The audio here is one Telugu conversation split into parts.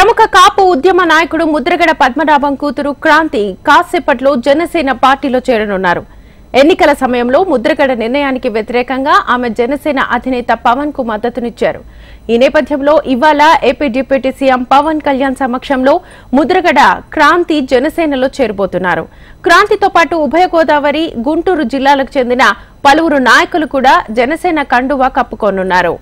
ప్రముఖ కాపు ఉద్యమ నాయకుడు ముద్రగడ పద్మనాభం కూతురు క్రాంతి కాసేపట్లో జనసేన పార్టీలో చేరనున్నారు ఎన్నికల సమయంలో ముద్రగడ నిర్ణయానికి వ్యతిరేకంగా ఆమె జనసేన అధినేత పవన్ కు మద్దతునిచ్చారు ఈ నేపథ్యంలో ఇవాళ AP deputy CM Pawan Kalyan సమక్షంలో ముద్రగడ క్రాంతి జనసేనలో చేరబోతున్నారు క్రాంతితో పాటు ఉభయ గోదావరి గుంటూరు జిల్లాలకు చెందిన పలువురు నాయకులు కూడా జనసేన కండువా కప్పుకోనున్నారు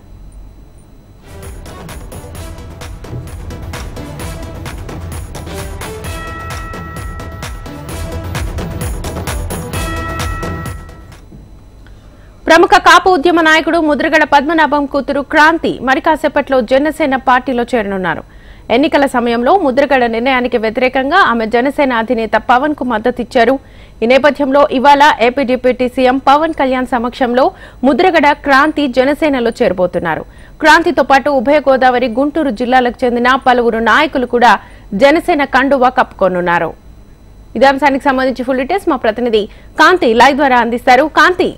ప్రముఖ కాపు ఉద్యమ నాయకుడు ముద్రగడ పద్మనాభం కూతురు క్రాంతి మరి కాసేపట్లో జనసేన పార్టీలో చేరనున్నారు ఎన్నికల సమయంలో ముద్రగడ నిర్ణయానికి వ్యతిరేకంగా ఆమె జనసేన అధినేత పవన్ కు మద్దతిచ్చారు ఈ నేపథ్యంలో ఇవాళ AP deputy CM Pawan Kalyan సమక్షంలో ముద్రగడ క్రాంతి జనసేనలో చేరబోతున్నారు క్రాంతితో పాటు ఉభయ గోదావరి గుంటూరు జిల్లాలకు చెందిన పలువురు నాయకులు కూడా జనసేన కండువా కప్పుకోనున్నారు ఇదే అంశానికి సంబంధించి ఫుల్ డీటెయిల్స్ మా ప్రతినిధి కాంతి లైవ్ ద్వారా అందిస్తారు కాంతి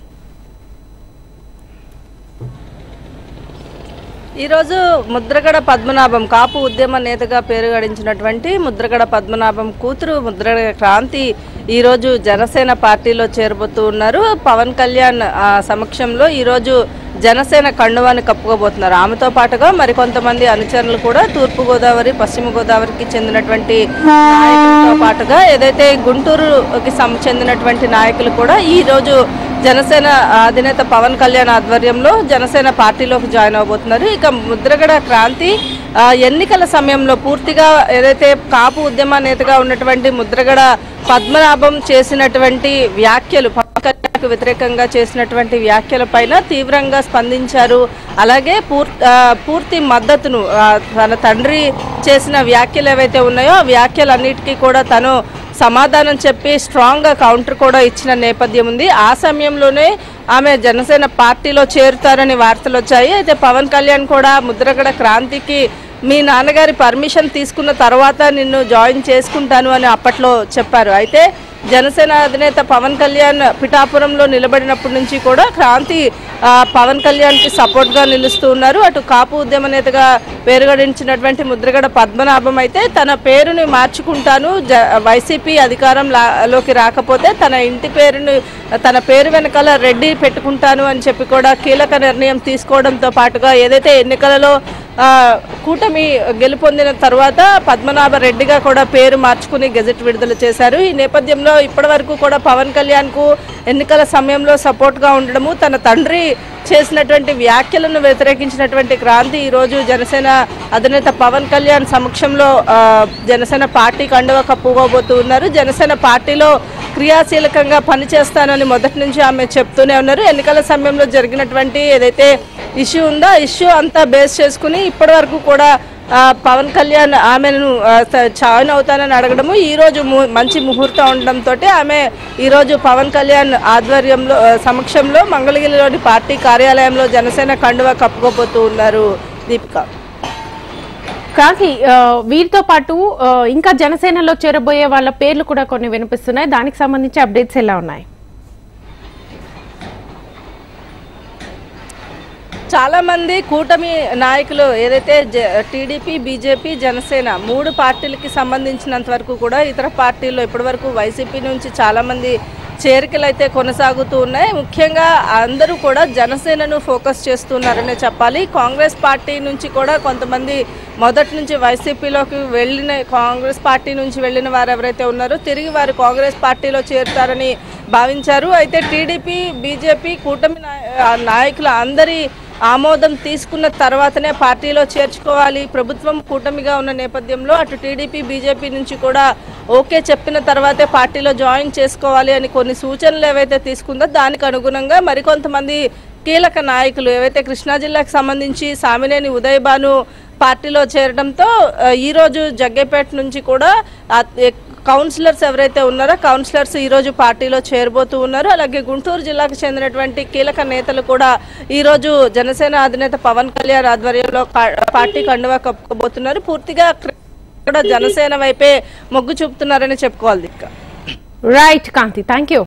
ఈరోజు ముద్రగడ పద్మనాభం కాపు ఉద్యమ నేతగా పేరు గడించినటువంటి ముద్రగడ పద్మనాభం కూతురు ముద్రగడ క్రాంతి ఈరోజు జనసేన పార్టీలో చేరబోతూ ఉన్నారు పవన్ కళ్యాణ్ ఆ, సమక్షంలో ఈరోజు జనసేన కండువాన్ని కప్పుకోబోతున్నారు ఆమెతో పాటుగా మరికొంతమంది అనుచరులు కూడా తూర్పు గోదావరి పశ్చిమ గోదావరికి చెందినటువంటి నాయకులతో పాటుగా ఏదైతే గుంటూరుకి సం చెందినటువంటి నాయకులు కూడా ఈ రోజు జనసేన అధినేత పవన్ కళ్యాణ్ ఆధ్వర్యంలో జనసేన పార్టీలోకి జాయిన్ అవబోతున్నారు ఇక ముద్రగడ క్రాంతి ఆ, ఎన్నికల సమయంలో పూర్తిగా ఏదైతే కాపు ఉద్యమ నేతగా ఉన్నటువంటి ముద్రగడ పద్మనాభం చేసినటువంటి వ్యాఖ్యలు పవన్ కళ్యాణ్కు వ్యతిరేకంగా చేసినటువంటి వ్యాఖ్యల పైన తీవ్రంగా స్పందించారు అలాగే పూర్ ఆ, పూర్తి మద్దతును ఆ, తన తండ్రి చేసిన వ్యాఖ్యలు ఏవైతే ఉన్నాయో ఆ వ్యాఖ్యలన్నిటికీ కూడా తను సమాధానం చెప్పి స్ట్రాంగ్ గా కౌంటర్ కూడా ఇచ్చిన నేపథ్యం ఉంది ఆ సమయంలోనే ఆమె జనసేన పార్టీలో చేరుతారని వార్తలు వచ్చాయి అయితే పవన్ కళ్యాణ్ కూడా ముద్రగడ క్రాంతికి మీ నాన్నగారి పర్మిషన్ తీసుకున్న తర్వాత నిన్ను జాయిన్ చేసుకుంటాను అని అప్పట్లో చెప్పారు అయితే జనసేన అధినేత పవన్ కళ్యాణ్ పిఠాపురంలో నిలబడినప్పటి నుంచి కూడా క్రాంతి ఆ, పవన్ కళ్యాణ్కి సపోర్ట్గా నిలుస్తూ ఉన్నారు అటు కాపు ఉద్యమ నేతగా పేరుగడించినటువంటి ముద్రగడ పద్మనాభం అయితే తన పేరుని మార్చుకుంటాను జ వైసీపీ అధికారం లా- లోకి రాకపోతే తన ఇంటి పేరుని తన పేరు వెనకాల రెడ్డి పెట్టుకుంటాను అని చెప్పి కూడా కీలక నిర్ణయం తీసుకోవడంతో పాటుగా ఏదైతే ఎన్నికలలో ఆ, కూటమి గెలుపొందిన తర్వాత పద్మనాభ రెడ్డిగా కూడా పేరు మార్చుకుని గెజెట్ విడుదల చేశారు ఈ నేపథ్యంలో ఇప్పటివరకు కూడా పవన్ కళ్యాణ్కు ఎన్నికల సమయంలో సపోర్ట్గా ఉండడము తన తండ్రి చేసినటువంటి వ్యాఖ్యలను వ్యతిరేకించినటువంటి క్రాంతి ఈరోజు జనసేన అధినేత పవన్ కళ్యాణ్ సమక్షంలో ఆ, జనసేన పార్టీ కండువ కప్పుకోబోతూ ఉన్నారు జనసేన పార్టీలో క్రియాశీలకంగా పనిచేస్తానని మొదటి నుంచి ఆమె చెప్తూనే ఉన్నారు ఎన్నికల సమయంలో జరిగినటువంటి ఏదైతే ఇష్యూ ఉందో ఆ ఇష్యూ అంతా బేస్ చేసుకుని ఇప్పటి వరకు కూడా ఆ, పవన్ కళ్యాణ్ ఆమెను ఆ, స- జాయిన్ అవుతానని అడగడము ఈ రోజు ము- మంచి ముహూర్తం ఉండడంతో ఆమె ఈరోజు పవన్ కళ్యాణ్ ఆధ్వర్యంలో ఆ, సమక్షంలో మంగళగిరిలోని పార్టీ కార్యాలయంలో జనసేన కండువా కప్పుకోబోతూ ఉన్నారు దీపిక కాంతి ఆ, వీరితో పాటు ఆ, ఇంకా జనసేనలో చేరబోయే వాళ్ళ పేర్లు కూడా కొన్ని వినిపిస్తున్నాయి దానికి సంబంధించి అప్డేట్స్ ఎలా ఉన్నాయి చాలా మంది కూటమి నాయకులు ఏదైతే టీడీపీ బీజేపీ జనసేన మూడు పార్టీలకి సంబంధించినంత వరకు కూడా ఇతర పార్టీల్లో ఇప్పటివరకు వైసీపీ నుంచి చాలా మంది చేరికలు అయితే కొనసాగుతూ ఉన్నాయి ముఖ్యంగా అందరూ కూడా జనసేనను ఫోకస్ చేస్తున్నారనే చెప్పాలి కాంగ్రెస్ పార్టీ నుంచి కూడా కొంతమంది మొదటి నుంచి వైసీపీలోకి వెళ్ళిన కాంగ్రెస్ పార్టీ నుంచి వెళ్ళిన వారు ఎవరైతే ఉన్నారో తిరిగి వారు కాంగ్రెస్ పార్టీలో చేరుతారని భావించారు అయితే టీడీపీ బీజేపీ కూటమి నాయ- ఆ నాయకుల అందరి ఆమోదం తీసుకున్న తర్వాతనే పార్టీలో చేర్చుకోవాలి ప్రభుత్వం కూటమిగా ఉన్న నేపథ్యంలో అటు టీడీపీ బీజేపీ నుంచి కూడా ఓకే చెప్పిన తర్వాతే పార్టీలో జాయిన్ చేసుకోవాలి అని కొన్ని సూచనలు ఏవైతే తీసుకుందో దానికి అనుగుణంగా మరికొంతమంది కీలక నాయకులు ఏవైతే కృష్ణా జిల్లాకు సంబంధించి సామినేని ఉదయ్ భాను పార్టీలో చేరడంతో ఆ, ఈరోజు జగ్గేపేట నుంచి కూడా ఆ, ఎ- కౌన్సిలర్స్ ఎవరైతే ఉన్నారో కౌన్సిలర్స్ ఈరోజు పార్టీలో చేరబోతూ ఉన్నారు అలాగే గుంటూరు జిల్లాకు చెందినటువంటి కీలక నేతలు కూడా ఈరోజు జనసేన అధినేత పవన్ కళ్యాణ్ ఆధ్వర్యంలో కా- పార్టీ కండువా కప్పుకోబోతున్నారు పూర్తిగా కూడా జనసేన వైపే మొగ్గు చూపుతున్నారని చెప్పుకోవాలి ఇంకా రైట్ కాంతి థ్యాంక్ యూ